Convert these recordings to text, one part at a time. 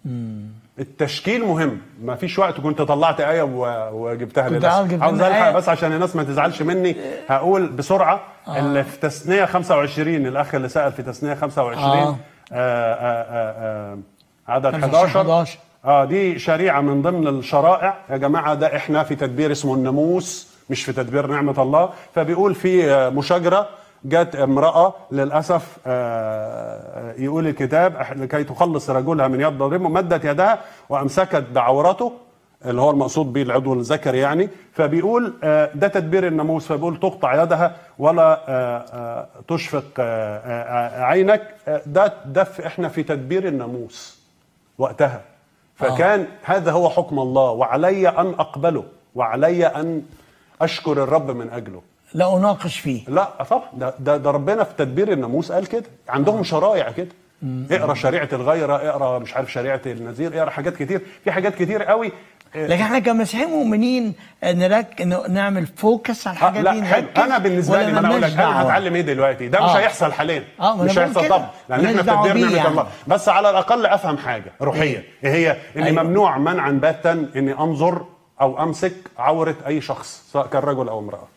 التشكيل مهم ما فيش وقت كنت طلعت ايه و- وجبتها كنت للاسف عاوز جبت عاوز لنا الحق آية. بس عشان الناس ما تزعلش مني هقول بسرعه اللي في تثنيه 25 الاخ اللي سال في تثنيه 25 آه. آه. آه آه آه آه عدد 11. 11 اه دي شريعه من ضمن الشرائع يا جماعه ده احنا في تدبير اسمه الناموس مش في تدبير نعمه الله فبيقول في آه، مشاجره جت امراه للاسف آه، يقول الكتاب أح- لكي تخلص رجلها من يد ضريمه مدت يدها وامسكت بعورته اللي هو المقصود به العضو الذكري يعني فبيقول آه، ده تدبير الناموس فبيقول تقطع يدها ولا آه، آه، تشفق آه، آه، عينك آه، ده ده في- احنا في تدبير الناموس وقتها فكان هذا هو حكم الله وعلي ان اقبله وعلي ان اشكر الرب من اجله لا اناقش فيه لا طبعا ده, ده, ده ربنا في تدبير الناموس قال كده عندهم شرائع كده اقرا شريعه الغيره اقرا مش عارف شريعه النذير اقرا حاجات كتير في حاجات كتير قوي آه، لكن احنا كمسيحيين مؤمنين نرك... ن- نعمل فوكس على آه، الحاجه لا دي حلو نركز انا بالنسبه ولا لي ما انا اقول لك ملناش انا دعوة؟ هتعلم ايه دلوقتي ده مش آه. هيحصل حاليا آه، ما أنا مش بقول هيحصل كده. طبعا لان مالناش احنا في دعوة تدبير بيه نعمه يعني. الله بس على الاقل افهم حاجه روحيه ايه هي ان أيوة. ممنوع منعا باتا اني انظر او امسك عوره اي شخص سواء كان رجل او امراه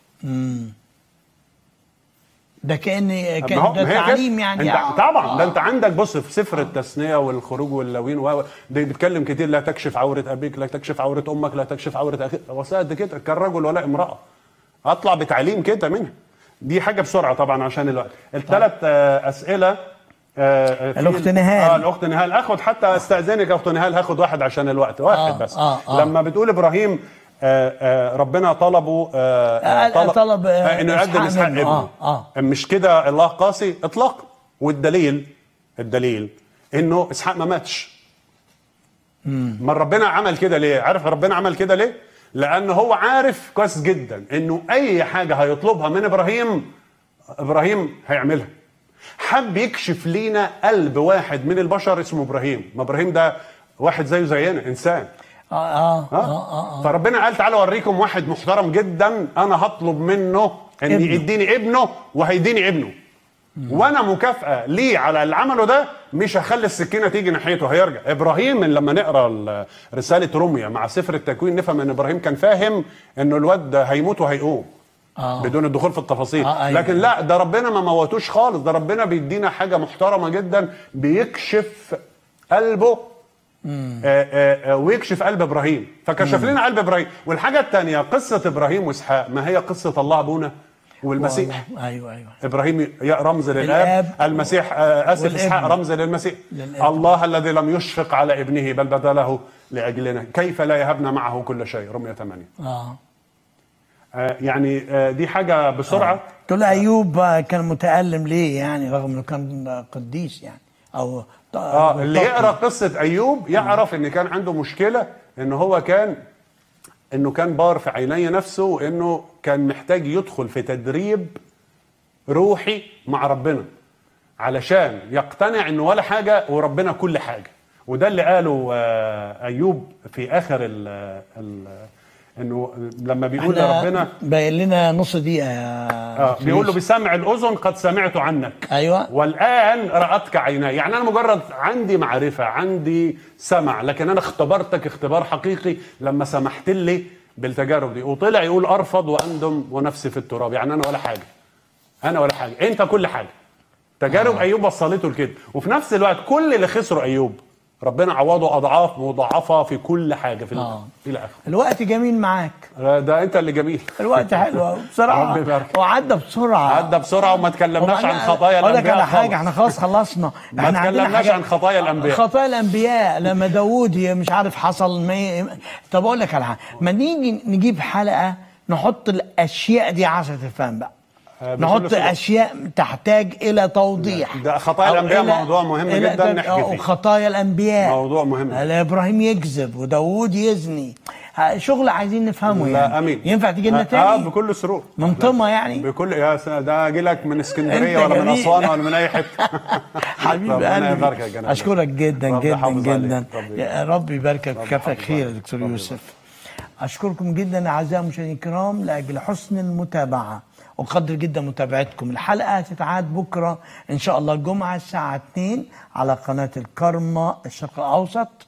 ده كان ما كان هو- ده ما هي كده. تعليم يعني انت آه. طبعا ده آه. انت عندك بص في سفر التثنيه والخروج واللاوين و ده بيتكلم كتير لا تكشف عوره ابيك لا تكشف عوره امك لا تكشف عوره اخيك وسائد كده كان رجل ولا امراه اطلع بتعليم كده منها دي حاجه بسرعه طبعا عشان الوقت الثلاث آه، اسئله آه، في- الأخت نهال. اه الاخت نهال اخد حتى استاذنك يا اخت نهال هاخد واحد عشان الوقت واحد آه، بس آه، آه. لما بتقول ابراهيم آه، آه، ربنا طلبه آه، آه، قال- طلب، آه، آه، انه يقدم إسحاق اسحاق منه. ابنه آه، آه. مش كده الله قاسي اطلاقا والدليل الدليل انه اسحاق ما ماتش ما ربنا عمل كده ليه عارف ربنا عمل كده ليه لان هو عارف كويس جدا انه اي حاجه هيطلبها من ابراهيم ابراهيم هيعملها حب يكشف لينا قلب واحد من البشر اسمه ابراهيم ما ابراهيم ده واحد زيه زينا انسان اه اه ها؟ اه اه فربنا قال تعالوا اوريكم واحد محترم جدا انا هطلب منه ان ابنه. يديني ابنه وهيديني ابنه وانا مكافاه ليه على اللي عمله ده مش هخلي السكينه تيجي ناحيته هيرجع ابراهيم من لما نقرا ال- رساله روميا مع سفر التكوين نفهم ان ابراهيم كان فاهم انه الواد ده هيموت وهيقوم آه. بدون الدخول في التفاصيل آه، أيوة. لكن لا ده ربنا ما موتوش خالص ده ربنا بيدينا حاجه محترمه جدا بيكشف قلبه آه، آه، آه، ويكشف قلب ابراهيم فكشف لنا قلب ابراهيم والحاجه الثانيه قصه ابراهيم واسحاق ما هي قصه الله ابونا والمسيح والله. ايوه ايوه ابراهيم ي- رمز للاب الآب المسيح آه، اسف والابن. اسحاق رمز للمسيح للابن. الله الذي لم يشفق على ابنه بل بذله لاجلنا كيف لا يهبنا معه كل شيء رميه 8 اه آه، يعني آه، دي حاجه بسرعه تقول ايوب آه، كان متالم ليه يعني رغم انه كان قديس يعني او اه اللي يقرا قصه ايوب يعرف ان كان عنده مشكله ان هو كان انه كان بار في عيني نفسه وانه كان محتاج يدخل في تدريب روحي مع ربنا علشان يقتنع انه ولا حاجه وربنا كل حاجه وده اللي قاله آه، ايوب في اخر ال ال انه لما بيقول احنا لربنا باين لنا نص دقيقه يا آه أخي بيقول له يوسف. بسمع الاذن قد سمعت عنك ايوه والان راتك عيناي يعني انا مجرد عندي معرفه عندي سمع لكن انا اختبرتك اختبار حقيقي لما سمحت لي بالتجارب دي وطلع يقول ارفض واندم ونفسي في التراب يعني انا ولا حاجه انا ولا حاجه انت كل حاجه تجارب آه. ايوب وصلته لكده وفي نفس الوقت كل اللي خسره ايوب ربنا عوضه اضعاف مضاعفه في كل حاجه في آه. الى اخره الوقت جميل معاك ده انت اللي جميل الوقت حلو أوي. بسرعه ربي يبارك. وعدى بسرعه عدى بسرعه وما تكلمناش عن خطايا اقول لك الانبياء على حاجه خالص. احنا خلاص خلصنا ما احنا عندنا تكلمناش حاجات- عن خطايا الانبياء خطايا الانبياء لما داوود مش عارف حصل ما طب اقول لك على حاجه ما نيجي نجيب حلقه نحط الاشياء دي عشرة الفهم بقى آه، بكل نحط سرور. اشياء تحتاج الى توضيح ده خطايا أو الأنبياء إلى- موضوع مهم إلى- جدا نحكي أو فيه. خطايا الانبياء موضوع مهم. على ابراهيم يكذب وداوود يزني ها، شغل عايزين نفهمه لا يعني امين ينفع تجي لنا اه تاني بكل سرور منطمه يعني بكل يا س- ده اجي لك من اسكندريه أنت ولا من جميل. اسوان ولا من اي حته حبيب ربنا يباركك يا قلبي جناب. اشكرك جدا رب جدا يحافظ عليك. جدا رب يا رب يباركك ويكافئك يحافظ خير يا عليك. دكتور رب يوسف اشكركم جدا اعزائي المشاهدين الكرام لاجل حسن المتابعه اقدر جدا متابعتكم الحلقه هتتعاد بكره ان شاء الله الجمعه الساعه 2 على قناه الكرمه الشرق الاوسط